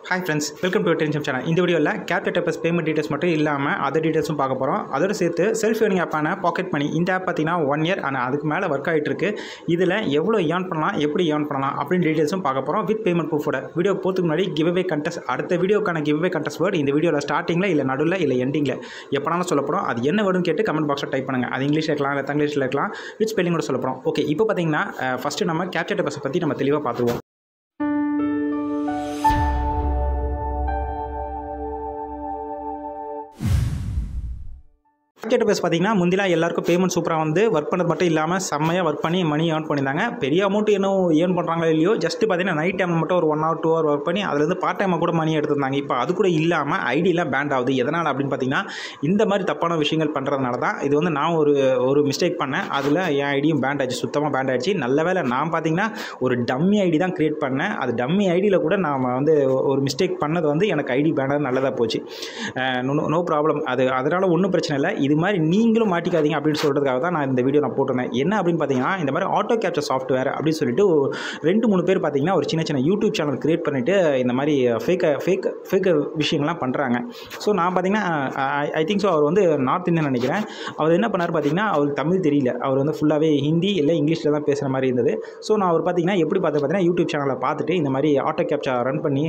hi friends welcome to tension channel இந்த வீடியோவில் copter டெப்பஸ் payment details மட்டும் இல்லாமல் அதர் டீட்டெயில்ஸும் பார்க்க போகிறோம் அதோட சேர்த்து செல்ஃப் ஏர்னிங் ஆப்பான பாக்கெட் மணி இந்த ஆப் பார்த்தீங்கன்னா ஒன் இயர் ஆனால் அதுக்கு மேலே ஒர்க் ஆகிட்டு இருக்கு இதில் எவ்வளோ ஏர்ன் பண்ணலாம் எப்படி ஏர்ன் பண்ணலாம் அப்படின்னு டீட்டெயில்ஸும் பார்க்க போகிறோம் வித் பேமெண்ட் ப்ரூஃபோட வீடியோ போகிறதுக்கு முன்னாடி கிவ்வே கண்டஸ்ட் அடுத்த வீடியோக்கான கிவ்வே கண்டஸ்ட் வேர்டு இந்த வீடியோவில் ஸ்டார்டிங்கில் இல்லை நடுவில் இல்லை எண்டிங்கில் எப்போனாலும் சொல்லப்போகிறோம் அது என்ன வேர்டுன்னு கேட்டு கமெண்ட் பாக்ஸில் டைப் பண்ணுங்கள் அது இங்கிலீஷ் இருக்கலாம் இல்லை தங்கிலீஷில் இருக்கலாம் வித் ஸ்பெல்லிங்கோட சொல்லப்போகிறோம் ஓகே இப்போ பார்த்தீங்கன்னா ஃபஸ்ட்டு நம்ம கேப்டர் டெப்பஸை பற்றி நம்ம தெளிவாக பார்த்துருவோம் மார்க்கெட் பேஸ் பார்த்தீங்கன்னா முந்திலாம் எல்லாருக்கும் பேமெண்ட் சூப்பராக வந்து ஒர்க் பண்ணது மட்டும் இல்லாமல் செம்மையாக ஒர்க் பண்ணி மணி ஏர்ன் பண்ணியிருந்தாங்க பெரிய அமௌண்ட் என்ன ஏர்ன் பண்ணுறாங்களோ இல்லையோ ஜஸ்ட் பார்த்தீங்கன்னா நைட் டைம் மட்டும் ஒரு one hour two hour work பண்ணி அதுலேருந்து பார்ட் டைமாக கூட மணி எடுத்திருந்தாங்க இப்போ அது கூட இல்லாமல் ஐடியெலாம் பேண்ட் ஆகுது எதனால் அப்படின்னு பார்த்தீங்கன்னா இந்த மாதிரி தப்பான விஷயங்கள் பண்ணுறதுனால தான் இது வந்து நான் ஒரு ஒரு மிஸ்டேக் பண்ணேன் அதில் என் ஐடியும் பேண்ட் ஆச்சு சுத்தமாக பேண்ட் ஆயிடுச்சு நல்ல வேலை நான் பார்த்தீங்கன்னா ஒரு டம்மி ஐடி தான் க்ரியேட் பண்ணேன் அது டம்மி ஐடியில் கூட நான் வந்து ஒரு மிஸ்டேக் பண்ணது வந்து எனக்கு ஐடி பேண்டாக நல்லதாக போச்சு நோ ப்ராப்ளம் அது அதனால் ஒன்றும் பிரச்சனை இல்லை இது மாதிரி நீங்களும் மாட்டிக்காதீங்க அப்படின்னு சொல்கிறதுக்காக தான் நான் இந்த வீடியோ நான் போட்டிருந்தேன் என்ன அப்படின்னு பார்த்தீங்கன்னா இந்த மாதிரி ஆட்டோ கேப்சர் சாஃப்ட்வேர் அப்படின்னு சொல்லிட்டு ஒரு ரெண்டு மூணு பேர் பார்த்தீங்கன்னா ஒரு சின்ன சின்ன யூடியூப் சேனல் க்ரியேட் பண்ணிவிட்டு இந்த மாதிரி ஃபேக்க ஃபேக் ஃபேக் விஷயங்கள்லாம் பண்ணுறாங்க ஸோ நான் பார்த்தீங்கன்னா ஐ திங்க் ஸோ அவர் வந்து நார்த் இந்தியன் நினைக்கிறேன் அவர் என்ன பண்ணார் பார்த்தீங்கன்னா அவருக்கு தமிழ் தெரியல அவர் வந்து ஃபுல்லாகவே ஹிந்தி இல்லை இங்கிலீஷில் தான் பேசுகிற மாதிரி இருந்தது ஸோ நான் அவர் பார்த்தீங்கன்னா எப்படி பார்த்து பார்த்தீங்கன்னா யூடியூப் சேனலை பார்த்துட்டு இந்த மாதிரி ஆட்டோ கேப்சர் ரன் பண்ணி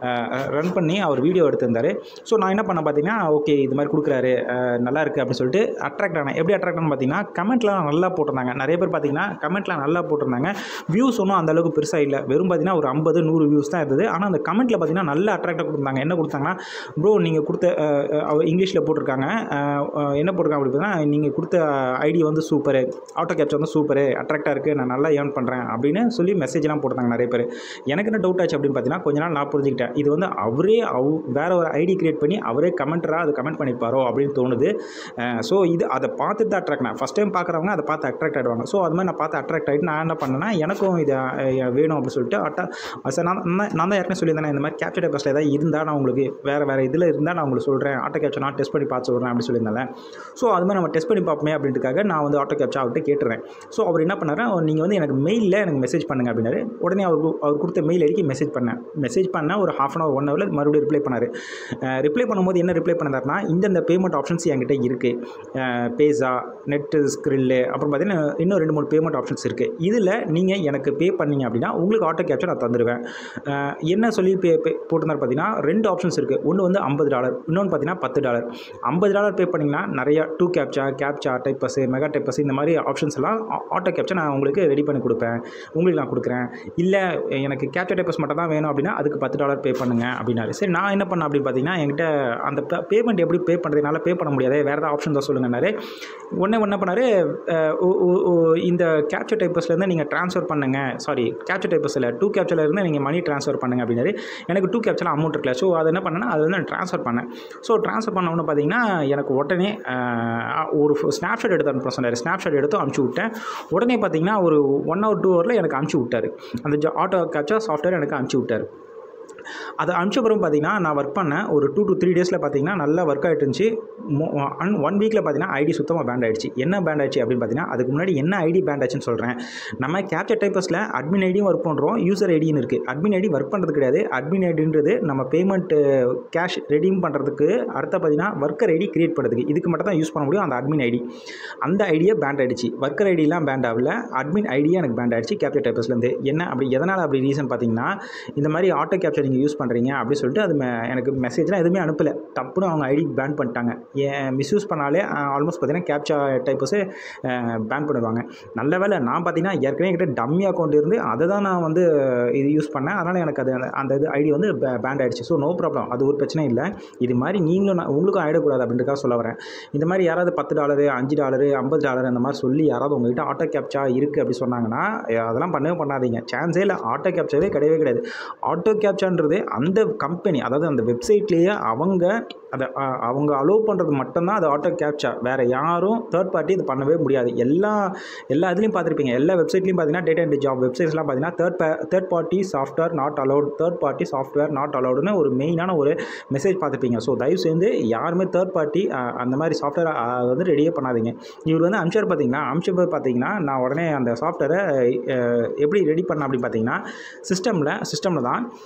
ரன் பண்ணி அவர் வீடியோ எடுத்திருந்தார் ஸோ நான் என்ன பண்ண பார்த்தீங்கன்னா ஓகே இது மாதிரி கொடுக்குறாரு நல்லா இருக்குது அப்படின்னு சொல்லிட்டு அட்ராக்ட் ஆனேன் எப்படி அட்ராக்ட் ஆனு பார்த்தீங்கன்னா கமெண்ட்லாம் நல்லா போட்டிருந்தாங்க நிறைய பேர் பார்த்தீங்கன்னா கமெண்ட்லாம் நல்லா போட்டிருந்தாங்க வியூஸ் ஒன்றும் அந்த அளவுக்கு பெருசாக இல்லை வெறும் பார்த்தீங்கன்னா ஒரு ஐம்பது நூறு வியூஸ் தான் இருந்தது ஆனால் அந்த கமெண்ட்டில் பார்த்தீங்கன்னா நல்ல அட்ராக்டாக கொடுத்தாங்க என்ன கொடுத்தாங்கன்னா ப்ரோ நீங்கள் கொடுத்த அவர் இங்கிலீஷில் போட்டிருக்காங்க என்ன போட்டிருக்காங்க அப்படி பார்த்தீங்கன்னா நீங்கள் கொடுத்த ஐடி வந்து சூப்பரு ஆட்டோ கேப்சர் வந்து சூப்பரு அட்ராக்டாக இருக்குது நான் நல்லா ஏர்ன் பண்ணுறேன் அப்படின்னு சொல்லி மெசேஜ்லாம் போட்டிருந்தாங்க நிறைய பேர் எனக்கு என்ன டவுட் ஆச்சு அப்படின்னு பார்த்தீங்கன்னா கொஞ்ச நாள் நான் புரிஞ்சுக்கிட்டேன் இது வந்து அவரே அவ் வேறு ஒரு ஐடி கிரியேட் பண்ணி அவரே கமெண்ட்டராக அது கமெண்ட் பண்ணிப்பாரோ அப்படின்னு தோணுது ஸோ இது அதை பார்த்துட்டு தான் அட்ராக்ட் நான் ஃபஸ்ட் டைம் பார்க்குறவங்க அதை பார்த்து அட்ராக்ட் ஆகிடுவாங்க ஸோ அது மாதிரி நான் பார்த்து அட்ராக்ட் ஆகிட்டு நான் என்ன பண்ணேன்னா எனக்கும் இது வேணும் அப்படின்னு சொல்லிட்டு அட்டா சார் நான் நான் தான் ஏற்கனவே சொல்லியிருந்தேன் இந்த மாதிரி கேப்சர் டேப்பஸில் ஏதாவது இருந்தால் நான் உங்களுக்கு வேறு வேறு இதில் இருந்தால் நான் உங்களுக்கு சொல்கிறேன் ஆட்டோ கேப்சர் நான் டெஸ்ட் பண்ணி பார்த்து சொல்கிறேன் அப்படின்னு சொல்லியிருந்தேன் ஸோ அது மாதிரி நம்ம டெஸ்ட் பண்ணி பார்ப்போமே அப்படின்றதுக்காக நான் வந்து ஆட்டோ கேப்சர் அவர்கிட்ட கேட்டுறேன் ஸோ அவர் என்ன பண்ணார் நீங்கள் வந்து எனக்கு மெயிலில் எனக்கு மெசேஜ் பண்ணுங்க அப்படின்னாரு உடனே அவர் அவர் கொடுத்த மெயில் ஐடிக்கு மெசேஜ் பண்ணேன் மெசேஜ் பண்ண ஒரு ஹாஃப் அன் ஹவர் ஒன் ஹவரில் மறுபடியும் ரிப்ளை பண்ணார் ரிப்ளை பண்ணும்போது என்ன ரிப்ளை பண்ணார்னா இந்தந்த பேமெண்ட் ஆப்ஷன்ஸ் என்கிட்ட இருக்குது பேஸா நெட்டு ஸ்க்ரில்லு அப்புறம் பார்த்தீங்கன்னா இன்னும் ரெண்டு மூணு பேமெண்ட் ஆப்ஷன்ஸ் இருக்குது இதில் நீங்கள் எனக்கு பே பண்ணீங்க அப்படின்னா உங்களுக்கு ஆட்டோ கேப்சர் நான் தந்துடுவேன் என்ன சொல்லி பே பே போட்டிருந்தார் பார்த்தீங்கன்னா ரெண்டு ஆப்ஷன்ஸ் இருக்குது ஒன்று வந்து ஐம்பது டாலர் இன்னொன்று பார்த்தீங்கன்னா பத்து டாலர் ஐம்பது டாலர் பே பண்ணிங்கன்னா நிறைய two captcha captcha typers mega typers இந்த மாதிரி ஆப்ஷன்ஸ் எல்லாம் ஆட்டோ கேப்சர் நான் உங்களுக்கு ரெடி பண்ணி கொடுப்பேன் உங்களுக்கு நான் கொடுக்குறேன் இல்லை எனக்கு கேப்சர் டைப்பஸ் மட்டும் தான் வேணும் அப்படின்னா அதுக்கு பத்து டாலர் பே பண்ணுங்க அப்படின்னாரு சரி நான் என்ன பண்ணேன் அப்படின்னு பார்த்தீங்கன்னா என்கிட்ட அந்த பேமெண்ட் எப்படி பே பண்ணுறதுனால பே பண்ண முடியாது வேறு ஏதாவது ஆப்ஷன் தான் சொல்லுங்கன்னாரு உடனே என்ன பண்ணார் இந்த கேப்சர் டைப்பஸ்லேருந்து நீங்கள் ட்ரான்ஸ்ஃபர் பண்ணுங்க சாரி கேப்சர் டைப்பஸில் டூ கேப்சர்லேருந்து நீங்கள் மணி ட்ரான்ஸ்ஃபர் பண்ணுங்க அப்படின்னாரு எனக்கு டூ கேப்சரில் அமௌண்ட் இருக்கல ஸோ அதை என்ன பண்ணேன்னா அதை வந்து நான் ட்ரான்ஸ்ஃபர் பண்ணேன் ஸோ ட்ரான்ஸ்ஃபர் பண்ண பார்த்தீங்கன்னா எனக்கு உடனே ஒரு ஸ்னாப்ஷாட் எடுத்து அனுப்ப சொன்னார் ஸ்னாப்ஷாட் எடுத்து அனுப்பிச்சி விட்டேன் உடனே பார்த்தீங்கன்னா ஒரு ஒன் ஹவர் டூ ஹவரில் எனக்கு அனுப்பிச்சி விட்டார் அந்த ஆட்டோ கேப்சர் சாஃப்ட்வேர் எனக்கு அனுப்பிச்சி விட்டார் அதை அனுப்பிச்சப்புறம் பார்த்தீங்கன்னா நான் ஒர்க் பண்ணேன் ஒரு டூ டு த்ரீ டேஸில் பார்த்தீங்கன்னா நல்லா ஒர்க் ஆகிட்டு இருந்துச்சு அன் ஒன் வீக்கில் பார்த்தீங்கன்னா ஐடி சுத்தமாக பேண்ட் ஆகிடுச்சு என்ன பேண்ட் ஆச்சு அப்படின்னு பார்த்தீங்கன்னா அதுக்கு முன்னாடி என்ன ஐடி பேண்ட் ஆச்சுன்னு சொல்கிறேன் நம்ம கேப்சர் டைப்பஸில் அட்மின் ஐடியும் ஒர்க் பண்ணுறோம் யூசர் ஐடின்னு இருக்குது அட்மின் ஐடி ஒர்க் பண்ணுறது கிடையாது அட்மின் ஐடின்றது நம்ம பேமெண்ட் கேஷ் ரெடீம் பண்ணுறதுக்கு அடுத்த பார்த்தீங்கன்னா ஒர்க்கர் ஐடி கிரியேட் பண்ணுறதுக்கு இதுக்கு மட்டும் தான் யூஸ் பண்ண முடியும் அந்த அட்மின் ஐடி அந்த ஐடியை பேண்ட் ஆகிடுச்சு ஒர்க்கர் ஐடிலாம் பேண்ட் ஆகல அட்மின் ஐடியே எனக்கு பேண்ட் ஆகிடுச்சு கேப்சர் டைப்பஸ்லேருந்து என்ன அப்படி எதனால் அப்படி ரீசன் பார்த்தீங்கன்னா இந்த மாதிரி ஆட்டோ கேப்சர் நீங்கள் யூஸ் பண்ணுறீங்க அப்படின்னு சொல்லிட்டு அது எனக்கு மெசேஜ்லாம் எதுவுமே அனுப்பலை தப்புன்னு அவங்க ஐடி பேன் பண்ணிட்டாங்க ஏன் மிஸ்யூஸ் பண்ணாலே ஆல்மோஸ்ட் பார்த்தீங்கன்னா கேப்சா டைப்பஸு பேன் பண்ணிடுவாங்க நல்ல வேலை நான் பார்த்தீங்கன்னா ஏற்கனவே என்கிட்ட டம்மி அக்கௌண்ட் இருந்து அதை தான் நான் வந்து இது யூஸ் பண்ணேன் அதனால் எனக்கு அது அந்த இது ஐடி வந்து பேண்ட் ஆகிடுச்சு ஸோ நோ ப்ராப்ளம் அது ஒரு பிரச்சனை இல்லை இது மாதிரி நீங்களும் நான் உங்களுக்கும் ஆகிடக்கூடாது அப்படின்றக்காக சொல்ல வரேன் இந்த மாதிரி யாராவது பத்து டாலரு அஞ்சு டாலரு ஐம்பது டாலர் அந்த மாதிரி சொல்லி யாராவது உங்கள்கிட்ட ஆட்டோ கேப்சா இருக்குது அப்படி சொன்னாங்கன்னா அதெல்லாம் பண்ணவே பண்ணாதீங்க சான்ஸே இல்லை ஆட்டோ கேப்சாவே கிடையவே கிடையாது ஆட்டோ கேப்சான்றது அந்த கம்பெனி அதாவது அந்த வெப்சைட்லேயே அவங்க அதை அவங்க அலோவ் பண்ணுறது மட்டும்தான் அது ஆட்டோ கேப்சா வேறு யாரும் தேர்ட் பார்ட்டி இது பண்ணவே முடியாது எல்லா எல்லா இதுலேயும் பார்த்துருப்பீங்க எல்லா வெப்சைட்லையும் பார்த்தீங்கன்னா டேட்டா அண்ட் ஜாப் வெப்சைட்ஸ்லாம் பார்த்தீங்கன்னா third third party software not allowed third party software not அலௌடுன்னு ஒரு மெயினான ஒரு மெசேஜ் பார்த்துருப்பீங்க ஸோ தயவு சேர்ந்து யாருமே தேர்ட் பார்ட்டி அந்த மாதிரி சாஃப்ட்வேர் வந்து ரெடியே பண்ணாதீங்க இவர் வந்து அம்ஷர் பார்த்தீங்கன்னா அம்ஷர் பார்த்தீங்கன்னா நான் உடனே அந்த சாஃப்ட்வேரை எப்படி ரெடி பண்ண அப்படின்னு பார்த்தீங்கன்னா சிஸ்டமில் சிஸ்டமில் தான்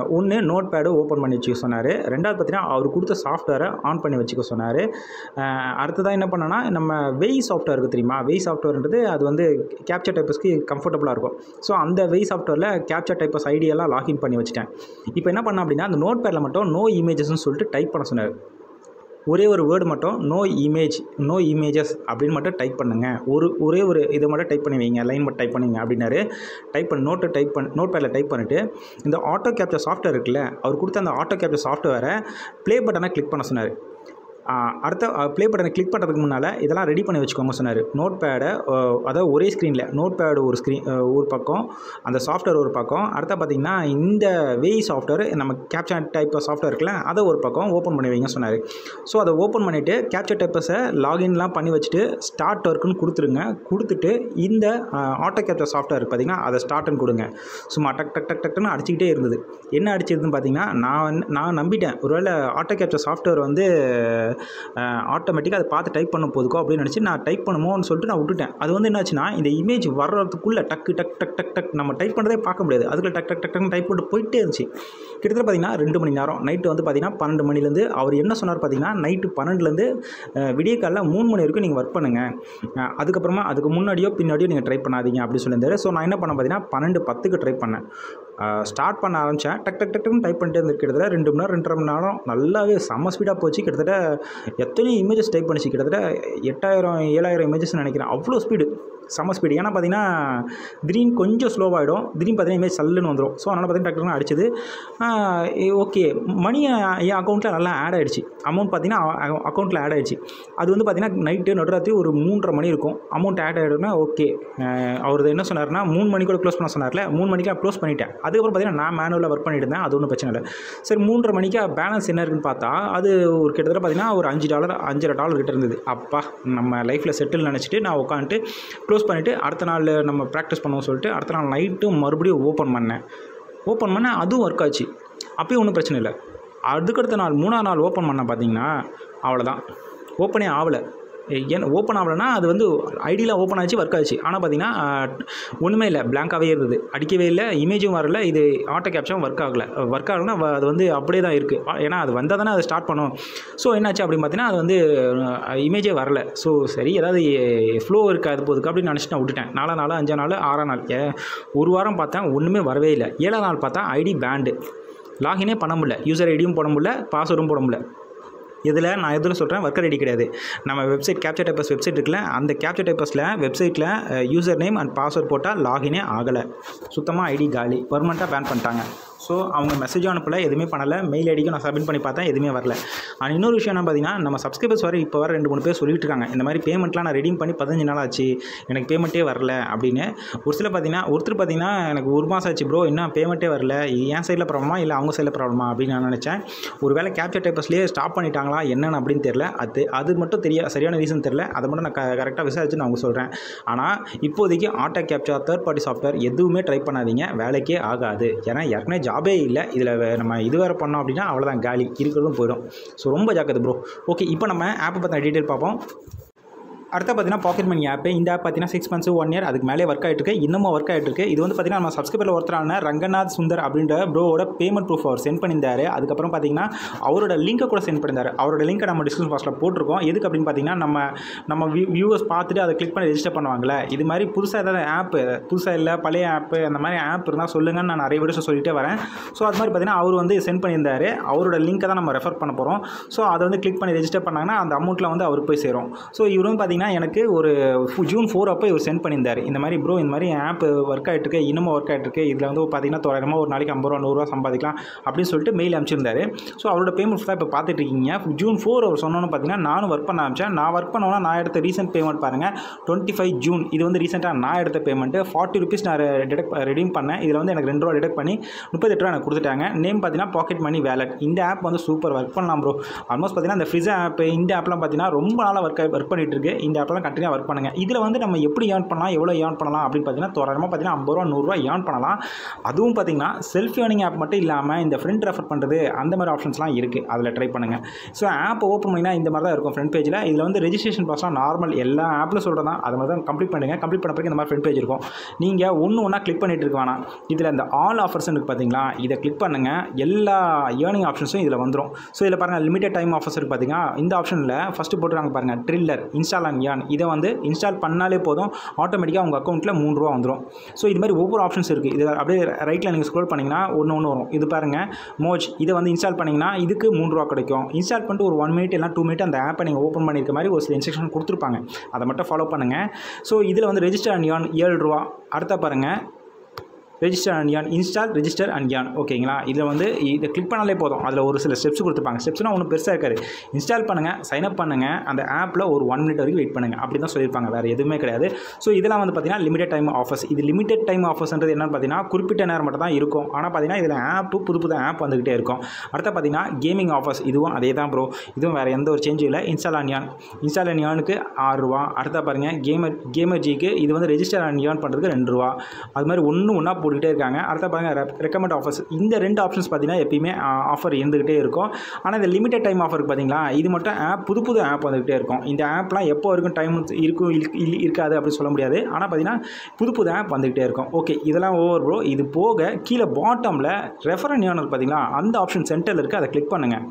ஒன்று நோட் பேடு ஓப்பன் பண்ணி வச்சுக்க சொன்னார் ரெண்டாவது பார்த்தீங்கன்னா அவர் கொடுத்த சாஃப்ட்வேரை ஆன் பண்ணி வச்சுக்க சொன்னார் அடுத்ததாக என்ன பண்ணனா நம்ம வெய் சாஃப்ட்வேர் இருக்குது தெரியுமா வெய் சாஃப்ட்வேர்ன்றது அது வந்து கேப்சர் டைப்பஸ்க்கு கம்ஃபர்டபுளாக இருக்கும் ஸோ அந்த வெய் சாஃப்ட்வேரில் கேப்சர் டைப்பஸ் ஐடியெல்லாம் லாகின் பண்ணி வச்சுட்டேன் இப்போ என்ன பண்ண அப்படின்னா அந்த நோட் பேடில் மட்டும் நோ இமேஜஸ்னு சொல்லிட்டு டைப் பண்ண சொன்னார் ஒரே ஒரு வேர்டு மட்டும் நோ இமேஜ் நோ இமேஜஸ் அப்படின்னு மட்டும் டைப் பண்ணுங்கள் ஒரு ஒரே ஒரு இதை மட்டும் டைப் பண்ணி வைங்க லைன் மட்டும் டைப் பண்ணுங்க அப்படின்னாரு டைப் பண்ணி நோட்டை டைப் பண்ணி நோட் பேடில் டைப் பண்ணிவிட்டு இந்த ஆட்டோ கேப்சர் சாஃப்ட்வேர் இருக்குல்ல அவர் கொடுத்த அந்த ஆட்டோ கேப்சர் சாஃப்ட்வேரை ப்ளே பட்டனை கிளிக் பண்ண சொன்னார் அடுத்த ப்ளே பட்டனை கிளிக் பண்ணுறதுக்கு முன்னால் இதெல்லாம் ரெடி பண்ணி வச்சுக்கோங்க சொன்னார் நோட் பேடை அதாவது ஒரே ஸ்க்ரீனில் நோட் பேடு ஒரு ஸ்க்ரீன் ஒரு பக்கம் அந்த சாஃப்ட்வேர் ஒரு பக்கம் அடுத்த பார்த்திங்கன்னா இந்த வெய் சாஃப்ட்வேர் நம்ம கேப்சர் டைப் சாஃப்ட்வேர் இருக்குல்ல அதை ஒரு பக்கம் ஓப்பன் பண்ணி வைங்க சொன்னார் ஸோ அதை ஓப்பன் பண்ணிவிட்டு கேப்சர் டைப்பஸை லாகின்லாம் பண்ணி வச்சுட்டு ஸ்டார்ட் ஒர்க்குன்னு கொடுத்துருங்க கொடுத்துட்டு இந்த ஆட்டோ கேப்சர் சாஃப்ட்வேர் பார்த்திங்கன்னா அதை ஸ்டார்ட்னு கொடுங்க சும்மா டக் டக் டக் டக்குன்னு அடிச்சுக்கிட்டே இருந்தது என்ன அடிச்சிருதுன்னு பார்த்தீங்கன்னா நான் வந்து- நான் நம்பிட்டேன் ஒருவேளை ஆட்டோ கேப்சர் சாஃப்ட்வேர் வந்து ஆட்டோமேட்டிக்காக அதை பார்த்து டைப் பண்ண போதுக்கோ அப்படின்னு நினச்சி நான் டைப் பண்ணுமோன்னு சொல்லிட்டு நான் விட்டுட்டேன் அது வந்து என்னாச்சுன்னா இந்த இமேஜ் வர்றதுக்குள்ளே டக்கு டக் டக் டக் டக் நம்ம டைப் பண்ணுறதே பார்க்க முடியாது அதுக்குள்ள டக் டக் டக் டக்னு டைப் போட்டு போயிட்டே இருந்துச்சு கிட்டத்தட்ட பார்த்தீங்கன்னா ரெண்டு மணி நேரம் நைட்டு வந்து பார்த்தீங்கன்னா பன்னெண்டு மணிலேருந்து அவர் என்ன சொன்னார் பார்த்தீங்கன்னா நைட்டு பன்னெண்டுலேருந்து விடிய காலைல மூணு மணி வரைக்கும் நீங்கள் ஒர்க் பண்ணுங்கள் அஹ் அதுக்கப்புறமா அதுக்கு முன்னாடியோ பின்னாடியோ நீங்கள் ட்ரை பண்ணாதீங்க அப்படின்னு சொல்லியிருந்தாரு ஸோ நான் என்ன பண்ணேன் பார்த்தீங்கன்னா பன்னெண்டு பத்துக்கு ட்ரை பண்ணேன் ஸ்டார்ட் பண்ண ஆரம்பித்தேன் டக் டக் டக் டக்னு டைப் பண்ணிட்டே இருந்து கிட்டத்தட்ட ரெண்டு மணி நேரம் ரெண்டரை மணி நேரம் நல்லாவே செம்ம ஸ்பீடாக போச்சு கிட்டத்தட்ட எத்தனை இமேஜஸ் டைப் பண்ணிச்சு கிட்டத்தட்ட எட்டாயிரம் ஏழாயிரம் இமேஜஸ் நினைக்கிறேன் அவ்வளோ ஸ்பீடு செம்ம ஸ்பீடு ஏன்னா பார்த்தீங்கன்னா திடீர்னு கொஞ்சம் ஸ்லோவாகிடும் திடீர்னு பார்த்தீங்கன்னா இமேஜ் சல்லுன்னு வந்துடும் ஸோ அதனால் பார்த்தீங்கன்னா டக்குனு அடிச்சது ஓகே மணி என் அக்கௌண்ட்டில் நல்லா ஆட் ஆகிடுச்சு அமௌண்ட் பார்த்தீங்கன்னா அக்கௌண்ட்டில் ஆட் ஆகிடுச்சு அது வந்து பார்த்தீங்கன்னா நைட்டு நடுராத்திரி ஒரு மூன்றரை மணி இருக்கும் அமௌண்ட் ஆட் ஆகிடும்னா ஓகே அவர் என்ன சொன்னார்னா மூணு மணிக்கூட க்ளோஸ் பண்ண சொன்னார்ல மூணு மணிக்கு நான் க்ளோஸ் பண்ணிட்டேன் அதுக்கப்புறம் பார்த்தீங்கன்னா நான் மேனுவலாக ஒர்க் பண்ணிட்டு இருந்தேன் அது ஒன்றும் பிரச்சனை இல்லை சரி மூன்றரை மணிக்கு பேலன்ஸ் என்ன இருக்குன்னு பார்த்தா அது ஒரு கிட்டத்தட்ட பார்த்தீங்கன்னா ஒரு அஞ்சு டாலர் அஞ்சரை டாலர் கிட்ட இருந்தது அப்பா நம்ம லைஃப்பில் செட்டில் நினச்சிட்டு நான் உட்காந்துட்டு க்ளோஸ் பண்ணிவிட்டு அடுத்த நாள் நம்ம ப்ராக்டிஸ் பண்ணுவோம் சொல்லிட்டு அடுத்த நாள் நைட்டும் மறுபடியும் ஓப்பன் பண்ணேன் ஓப்பன் பண்ணேன் அதுவும் ஒர்க் ஆச்சு அப்பயும் ஒன்றும் பிரச்சனை இல்லை அதுக்கடுத்த நாள் மூணாவது நாள் ஓப்பன் பண்ண பார்த்தீங்கன்னா அவ்வளோதான் ஓப்பனே ஆகலை ஏன் ஓப்பன் ஆகலைன்னா அது வந்து ஐடியில் ஓப்பன் ஆச்சு ஒர்க் ஆச்சு ஆனால் பார்த்தீங்கன்னா ஒன்றுமே இல்லை பிளாங்காகவே இருந்தது அடிக்கவே இல்லை இமேஜும் வரல இது ஆட்டோ கேப்ஷன் ஒர்க் ஆகலை ஒர்க் ஆகலைன்னா வ- அது வந்து அப்படியே தான் இருக்குது ஏன்னா அது வந்தால் தானே அதை ஸ்டார்ட் பண்ணும் ஸோ என்னாச்சு அப்படின்னு பார்த்தீங்கன்னா அது வந்து இமேஜே வரல ஸோ சரி ஏதாவது ஃப்ளோ இருக்காது போதுக்கு அப்படின்னு நினச்சிட்டு நான் விட்டுட்டேன் நாலா நாள் அஞ்சா நாள் ஆறாம் நாள் ஏ- ஒரு வாரம் பார்த்தேன் ஒன்றுமே வரவே இல்லை ஏழாம் நாள் பார்த்தா ஐடி பேண்டு லாகினே பண்ண முடியல யூசர் ஐடியும் போட முடியல பாஸ்வேர்டும் போட முடியல இதில் நான் எதில் சொல்கிறேன் ஒர்க்கர் ஐடி கிடையாது நம்ம வெப்சைட் கேப்சர் டைப்பஸ் வெப்சைட் இருக்குல்ல அந்த கேப்சர் டைப்பஸில் வெப்சைட்டில் யூசர் நேம் அண்ட் பாஸ்வேர்ட் போட்டால் லாகினே ஆகலை சுத்தமாக ஐடி காலி பர்மனெண்ட்டாக பேன் பண்ணிட்டாங்க ஸோ அவங்க மெசேஜும் அனுப்பலை எதுவுமே பண்ணலை மெயில் ஐடிக்கும் நான் சப்மிட் பண்ணி பார்த்தேன் எதுவுமே வரல ஆனால் இன்னொரு விஷயம் என்ன பார்த்தீங்கன்னா நம்ம சப்ஸ்கிரைபர்ஸ் வர இப்போ வர ரெண்டு மூணு பேர் சொல்லிட்டு இருக்காங்க இந்த மாதிரி பேமெண்ட்லாம் நான் ரெடீம் பண்ணி பதினஞ்சு நாள் ஆச்சு எனக்கு பேமெண்ட்டே வரல அப்படின்னு ஒரு சில பார்த்தீங்கன்னா ஒருத்தர் பார்த்தீங்கன்னா எனக்கு ஒரு மாதம் ஆச்சு ப்ரோ இன்னும் பேமெண்ட்டே வரல இது என் சைடில் ப்ராப்ளமா இல்லை அவங்க சைடில் ப்ராப்ளமா அப்படின்னு நான் நினச்சேன் ஒரு வேளை கேப்சர் டைப்பஸ்லேயே ஸ்டாப் பண்ணிட்டாங்களா என்னன்னு அப்படின்னு தெரியல அது அது மட்டும் தெரிய சரியான ரீசன் தெரியல அதை மட்டும் நான் க கரெக்டாக விசாரிச்சு நான் உங்களுக்கு சொல்கிறேன் ஆனால் இப்போதைக்கு auto capture third party software எதுவுமே ட்ரை பண்ணாதீங்க வேலைக்கே ஆகாது ஏன்னா ஏற்கனவே ஜாபே இல்லை இதில் நம்ம இது வேறு பண்ணோம் அப்படின்னா அவ்வளோதான் காலி இருக்கிறதும் போயிடும் ஸோ ரொம்ப ஜாக்கிரதை ப்ரோ ஓகே இப்போ நம்ம ஆப்பை பற்றின டீட்டெயில் பார்ப்போம் அடுத்து பார்த்தீங்கன்னா பாக்கெட் மணி ஆப் இந்த ஆப் பார்த்தீங்கன்னா சிக்ஸ் மந்த்ஸ் ஒன் இயர் அதுக்கு மேலே ஒர்க் ஆகிட்டு இருக்கு இன்னமும் ஒர்க் ஆகிட்டு இருக்கு இது வந்து பார்த்தீங்கன்னா நம்ம சப்ஸ்கிரைபரில் ஒருத்தரான ரங்கநாத் சுந்தர் அப்படின்ற ப்ரோவோட பேமெண்ட் ப்ரூஃப் அவர் சென்ட் பண்ணியிருந்தாரு அதுக்கப்புறம் பார்த்தீங்கன்னா அவரோட லிங்கை கூட சென்ட் பண்ணியிருந்தாரு அவரோட லிங்கை நம்ம டிஸ்கிரிப்ஷன் பாக்ஸில் போட்டிருக்கோம் எதுக்கு அப்படின்னு பார்த்தீங்கன்னா நம்ம நம்ம வியூவர்ஸ் பார்த்துட்டு அதை கிளிக் பண்ணி ரெஜிஸ்டர் பண்ணுவாங்கல்ல இது மாதிரி புதுசாக ஏதாவது ஆப் புதுசாக இல்லை பழைய ஆப் அந்த மாதிரி ஆப் இருந்தால் சொல்லுங்கன்னு நான் நிறைய வீடியோஸ் சொல்லிட்டே வரேன் ஸோ அது மாதிரி பார்த்தீங்கன்னா அவர் வந்து சென்ட் பண்ணியிருந்தாரு அவரோட லிங்கை தான் நம்ம ரெஃபர் பண்ண போகிறோம் ஸோ அதை வந்து கிளிக் பண்ணி ரெஜிஸ்டர் பண்ணாங்கன்னா அந்த அமௌண்ட்டில் வந்து அவருக்கு போய் சேரும் ஸோ இவரும் பார்த்தீங்கன்னா எனக்கு ஒரு ஃபு- ஜூன் ஃபோர் அப்போ இவர் சென்ட் பண்ணியிருந்தார் இந்த மாதிரி ப்ரோ இந்த மாதிரி ஆப் ஒர்க் ஆகிட்டு இருக்கு இன்னமும் ஒர்க் ஆகிட்டு இருக்கு இதில் வந்து பார்த்தீங்கன்னா தோராயிரமாக ஒரு நாளைக்கு ஐம்பது ரூபா நூறுரூவா சம்பாதிக்கலாம் அப்படின்னு சொல்லிட்டு மெயில் அனுப்பிச்சிருந்தாரு ஸோ அவரோட பேமெண்ட்ஸ் தான் இப்போ பார்த்துட்டு இருக்கீங்க ஜூன் ஃபோர் அவர் சொன்னோன்னு பார்த்தீங்கன்னா நானும் ஒர்க் பண்ண ஆரம்பிச்சேன் நான் ஒர்க் பண்ணோன்னா நான் எடுத்த ரீசெண்ட் பேமெண்ட் பாருங்கள் டுவெண்ட்டி ஃபைவ் ஜூன் இது வந்து ரீசெண்டாக நான் எடுத்த பேமெண்ட்டு ஃபார்ட்டி ருபீஸ் நான் டிடெக்ட் ரெடீம் பண்ணேன் இதில் வந்து எனக்கு ரெண்டு ரூபா டிடெக்ட் பண்ணி முப்பத்தெட்டு ரூபா எனக்கு கொடுத்துட்டாங்க நேம் பார்த்தீங்கன்னா பாக்கெட் மணி வேலட் இந்த ஆப் வந்து சூப்பர் ஒர்க் பண்ணலாம் ப்ரோ ஆல்மோஸ்ட் பார்த்தீங்கன்னா இந்த ஃப்ரிஸ் ஆப் இந்த ஆப்லாம் பார்த்தீங்கன்னா ரொம்ப நாளாக ஒர்க் ஒர்க் பண்ணிட்டு இருக்கு இந்த ஆப்லாம் கண்டினியூ ஒர்க் பண்ணுங்கள் இதில் வந்து நம்ம எப்படி ஏர்ன் பண்ணலாம் எவ்வளோ ஏர்ன் பண்ணலாம் அப்படின்னு பார்த்தீங்கன்னா தோராயமாக பார்த்தீங்கன்னா ஐம்பது ரூபா நூறுரூவா ஏர்ன் பண்ணலாம் அதுவும் பார்த்தீங்கன்னா செல்ஃப் ஏர்னிங் ஆப் மட்டும் இல்லாமல் இந்த ஃப்ரெண்ட் ரெஃபர் பண்ணுறது அந்த மாதிரி ஆப்ஷன்ஸ்லாம் இருக்குது அதில் ட்ரை பண்ணுங்கள் ஸோ ஆப் ஓப்பன் பண்ணிங்கன்னா இந்த மாதிரி தான் இருக்கும் ஃப்ரண்ட் பேஜில் இதில் வந்து ரெஜிஸ்ட்ரேஷன் ப்ராசஸ்லாம் நார்மல் எல்லா ஆப்பில் சொல்கிறது தான் அதை மாதிரி தான் கம்ப்ளீட் பண்ணுங்கள் கம்ப்ளீட் பண்ண பிறகு இந்த மாதிரி ஃப்ரண்ட் பேஜ் இருக்கும் நீங்கள் ஒன்று ஒன்றா கிளிக் பண்ணிட்டு இருக்க வேணாம் இதில் இந்த ஆல் ஆஃபர்ஸ் இருக்குது பார்த்தீங்களா இதை கிளிக் பண்ணுங்கள் எல்லா ஏர்னிங் ஆப்ஷன்ஸும் இதில் வந்துடும் ஸோ இதில் பாருங்கள் லிமிடெட் டைம் ஆஃபர்ஸ் இருக்குது பார்த்தீங்கன்னா இந்த ஆப்ஷனில் ஃபஸ்ட்டு போட்டுருக்காங்க பாருங்கள் ட்ரில்லர் இன்ஸ்டால் அண்ட் ஏர்ன் இதை வந்து இன்ஸ்டால் பண்ணாலே போதும் ஆட்டோமேட்டிக்காக உங்கள் அக்கௌண்ட்டில் மூணு ரூபா வந்துடும் ஸோ இது மாதிரி ஒவ்வொரு ஆப்ஷன்ஸ் இருக்குது இது அப்படியே ரைட்டில் நீங்கள் ஸ்க்ரோல் பண்ணிங்கன்னா ஒன்று ஒன்று வரும் இது பாருங்கள் மோஜ் இதை வந்து இன்ஸ்டால் பண்ணிங்கன்னா இதுக்கு மூணு ரூபா கிடைக்கும் இன்ஸ்டால் பண்ணிட்டு ஒரு ஒன் மினிட் இல்லை டூ மினிட் அந்த ஆப்பை நீங்கள் ஓப்பன் பண்ணியிருக்க மாதிரி ஒரு சில இன்ஸ்ட்ரக்ஷன் கொடுத்துருப்பாங்க அதை மட்டும் ஃபாலோ பண்ணுங்கள் ஸோ இதில் வந்து ரெஜிஸ்டர் அண்ட் யான் ஏழு ரூபா அடுத்த பாருங்கள் register and earn install register and earn ஓகேங்களா இதில் வந்து இதை கிளிக் பண்ணாலே போதும் அதில் ஒரு சில ஸ்டெப்ஸ் கொடுத்துருப்பாங்க ஸ்டெப்ஸ்னால் ஒன்றும் பெருசாக இருக்காது இன்ஸ்டால் பண்ணுங்கள் சைன் அப் பண்ணுங்கள் அந்த ஆப்பில் ஒரு ஒன் மினிட் வரைக்கும் வெயிட் பண்ணுங்கள் அப்படி தான் சொல்லியிருப்பாங்க வேறு எதுவுமே கிடையாது ஸோ இதெல்லாம் வந்து பார்த்தீங்கன்னா லிமிடெட் டைம் ஆஃபர்ஸ் இது லிமிடெட் டைம் ஆஃபர்ஸ்ன்றது என்னென்னு பார்த்தீங்கன்னா குறிப்பிட்ட நேரம் மட்டும் தான் இருக்கும் ஆனால் பார்த்தீங்கன்னா இதில் ஆப்பு புது புது ஆப் வந்துக்கிட்டே இருக்கும் அடுத்து பார்த்தீங்கன்னா கேமிங் ஆஃபர்ஸ் இதுவும் அதே தான் ப்ரோ இதுவும் வேறு எந்த ஒரு சேஞ்சும் இல்லை install and earn install and யானுக்கு ஆறு ரூபா அடுத்த பாருங்கள் கேமர் கேமர் ஜிக்கு இது வந்து ரெஜிஸ்டர் அண்ட் யான் பண்ணுறதுக்கு ரெண்டு ரூபா அது மாதிரி ஒன்று ஒன்றா போட்டுக்கிட்டே இருக்காங்க அடுத்த பாருங்கள் ரெக்கமெண்ட் ஆஃபர்ஸ் இந்த ரெண்டு ஆப்ஷன்ஸ் பார்த்தீங்கன்னா எப்பயுமே ஆஃபர் இருந்துகிட்டே இருக்கும் ஆனால் இந்த லிமிடெட் டைம் ஆஃபர் பார்த்தீங்களா இது மட்டும் ஆப் புது புது ஆப் வந்துகிட்டே இருக்கும் இந்த ஆப்லாம் எப்போ வரைக்கும் டைம் இருக்கும் இல்- இல்- இருக்காது அப்படின்னு சொல்ல முடியாது ஆனால் பார்த்தீங்கன்னா புது புது ஆப் வந்துகிட்டே இருக்கும் ஓகே இதெல்லாம் ஓவர் ப்ரோ இது போக கீழே பாட்டமில் ரெஃபரன் ஏர்னர் பார்த்தீங்களா அந்த ஆப்ஷன் சென்டரில் இருக்குது அதை கிளிக் பண்ணுங்கள்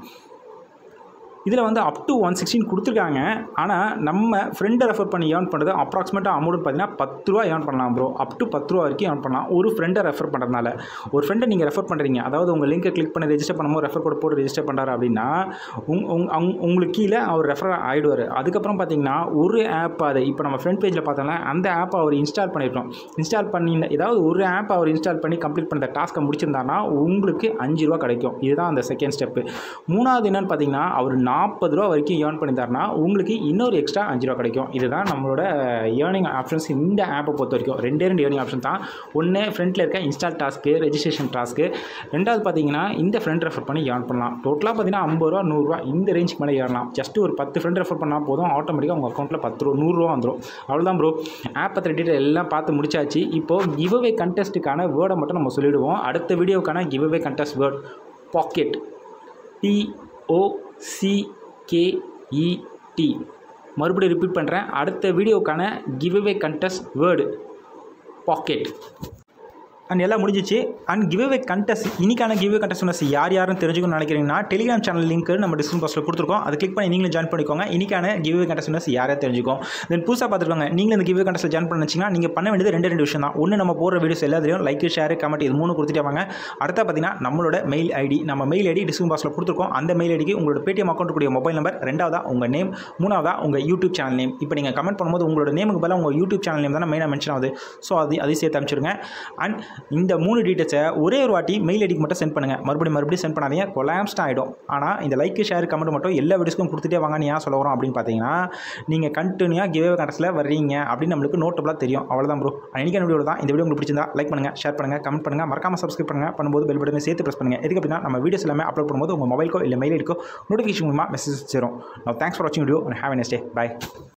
இதில் வந்து அப் டு ஒன் சிக்ஸ்டின் கொடுத்துருக்காங்க ஆனால் நம்ம ஃப்ரெண்டை ரெஃபர் பண்ணி ஏர்ன் பண்ணுறது அப்ராக்சிமேட்டாக அமௌண்ட் பார்த்தீங்கன்னா பத்து ரூபா ஏர்ன் பண்ணலாம் ப்ரோ அப் டு பத்து ரூபா வரைக்கும் ஏர்ன் பண்ணலாம் ஒரு ஃப்ரெண்டை ரெஃபர் பண்ணுறதுனால ஒரு ஃப்ரெண்டை நீங்கள் ரெஃபர் பண்ணுறீங்க அதாவது உங்கள் லிங்கை கிளிக் பண்ணி ரெஜிஸ்டர் பண்ணும்போது ரெஃபர் கோட் போட்டு ரெஜிஸ்டர் பண்ணுறாரு அப்படின்னா உங் உங் அங் உங்களுக்கு கீழே அவர் ரெஃபர் ஆகிடுவார் அதுக்கப்புறம் பார்த்தீங்கன்னா ஒரு ஆப் அது இப்போ நம்ம ஃப்ரண்ட் பேஜில் பார்த்தோம்னா அந்த ஆப்பை அவர் இன்ஸ்டால் பண்ணியிருக்கோம் இன்ஸ்டால் பண்ணி ஏதாவது ஒரு ஆப் அவர் இன்ஸ்டால் பண்ணி கம்ப்ளீட் பண்ண டாஸ்க்கை முடிச்சிருந்தாருன்னா உங்களுக்கு அஞ்சு ரூபா கிடைக்கும் இதுதான் அந்த செகண்ட் ஸ்டெப்பு மூணாவது என்னன்னு பார்த்தீங்கன்னா அவர் நாற்பது ரூபா வரைக்கும் ஏர்ன் பண்ணியிருந்தாருன்னா உங்களுக்கு இன்னொரு எக்ஸ்ட்ரா அஞ்சு ரூபா கிடைக்கும் இதுதான் நம்மளோட ஏர்னிங் ஆப்ஷன்ஸ் இந்த ஆப்பை பொறுத்த வரைக்கும் ரெண்டே ரெண்டு ஏர்னிங் ஆப்ஷன் தான் ஒன்று ஃப்ரண்ட்டில் இருக்க இன்ஸ்டால் டாஸ்க்கு ரெஜிஸ்ட்ரேஷன் டாஸ்க்கு ரெண்டாவது பார்த்தீங்கன்னா இந்த ஃப்ரெண்ட் ரெஃபர் பண்ணி ஏர்ன் பண்ணலாம் டோட்டலாக பார்த்தீங்கன்னா ஐம்பது ரூபா நூறுரூவா இந்த ரேஞ்சுக்கு மேலே ஏறலாம் ஜஸ்ட் ஒரு பத்து ஃப்ரெண்ட் ரெஃபர் பண்ணால் போதும் ஆட்டோமேட்டிக்காக உங்கள் அக்கௌண்ட்டில் பத்து ரூபா நூறுரூவா வந்துடும் அவ்வளோதான் ப்ரோ ஆப் பற்றி டீட்டெயில் எல்லாம் பார்த்து முடிச்சாச்சு இப்போது கிவ்அவே கண்டெஸ்ட்டுக்கான வேர்டை மட்டும் நம்ம சொல்லிவிடுவோம் அடுத்த வீடியோக்கான giveaway contest word pocket P O C K E T மறுபடியும் ரிப்பீட் பண்ணுறேன் அடுத்த வீடியோக்கான giveaway contest word pocket and எல்லாம் முடிஞ்சிச்சு அண்ட் கிவ்அவே கண்டெஸ்ட் இன்னைக்கான கிவ்அவே கண்டெஸ்ட் யார் யாருன்னு தெரிஞ்சுக்கணும்னு நினைக்கிறீங்கன்னா டெலிகிராம் சேனல் லிங்க் நம்ம டிஸ்கிரிப்ஷன் பாக்ஸில் கொடுத்துருக்கோம் அதை கிளிக் பண்ணி நீங்களும் ஜாயின் பண்ணிக்கோங்க இன்னைக்கான கிவ்அவே கண்டெஸ்ட் யாரே தெரிஞ்சுக்கோம் தென் புதுசாக பார்த்துருக்காங்க நீங்களும் இந்த கிவ்அவே கண்டெஸ்ட் ஜாயின் பண்ண வச்சிங்கன்னா நீங்கள் பண்ண வேண்டியது ரெண்டு ரெண்டு விஷயம் தான் ஒன்று நம்ம போடுற வீடியோஸ் எல்லாத்தையும் லைக் ஷேர் கமெண்ட் இது மூணு கொடுத்துட்டே வாங்க அடுத்த பார்த்தீங்கன்னா நம்மளோட மெயில் ஐடி நம்ம மெயில் ஐடி டிஸ்கிரிப்ஷன் பாக்ஸில் கொடுத்துருக்கோம் அந்த மெயில் ஐடிக்கு உங்களோட பேடிஎம் அக்கௌண்ட் கூடிய மொபைல் நம்பர் ரெண்டாவதா உங்கள் நேம் மூணாவதா உங்கள் யூடியூப் சேனல் நேம் இப்போ நீங்கள் கமெண்ட் பண்ணும்போது உங்களோட நேமுக்கு பதிலாக உங்கள் யூடியூப் சேனல் நேம் தானே மெயினாக மென்ஷன் ஆகுது ஸோ அது அதை சேர்த்து அனுப்பிச்சிடுங்க அண்ட் இந்த மூணு டீட்டெயில்ஸை ஒரே ஒரு வாட்டி மெயில் ஐடிக்கு மட்டும் சென்ட் பண்ணுங்கள் மறுபடியும் மறுபடியும் சென்ட் பண்ணாதீங்க கொலாம்ஸ்ட் ஆகிடும் ஆனால் இந்த லைக் ஷேர் கமெண்ட் மட்டும் எல்லா வீடியோஸ்க்கும் கொடுத்துட்டே வாங்கன்னு ஏன் சொல்ல வரோம் அப்படின்னு பார்த்தீங்கன்னா நீங்கள் கண்டினியூவாக கிவே கண்டஸ்ட்டில் வர்றீங்க அப்படின்னு நம்மளுக்கு நோட்டபுளாக தெரியும் அவ்வளோதான் ப்ரோ அன்றைக்கான வீடியோ தான் இந்த வீடியோ உங்களுக்கு பிடிச்சிருந்தா லைக் பண்ணுங்கள் ஷேர் பண்ணுங்கள் கமெண்ட் பண்ணுங்கள் மறக்காம சப்ஸ்கிரைப் பண்ணுங்கள் பண்ணும்போது பெல் பட்டனை சேர்த்து ப்ரெஸ் பண்ணுங்கள் எதுக்கு அப்படின்னா நம்ம வீடியோஸ் எல்லாமே அப்லோட் பண்ணும்போது உங்கள் மொபைல்க்கோ இல்லை மெயில் ஐடிக்கோ நோட்டிஃபிகேஷன் மூலமாக மெசேஜ் சேரும் தேங்க்ஸ் ஃபார் வாட்சிங் video and have nice day by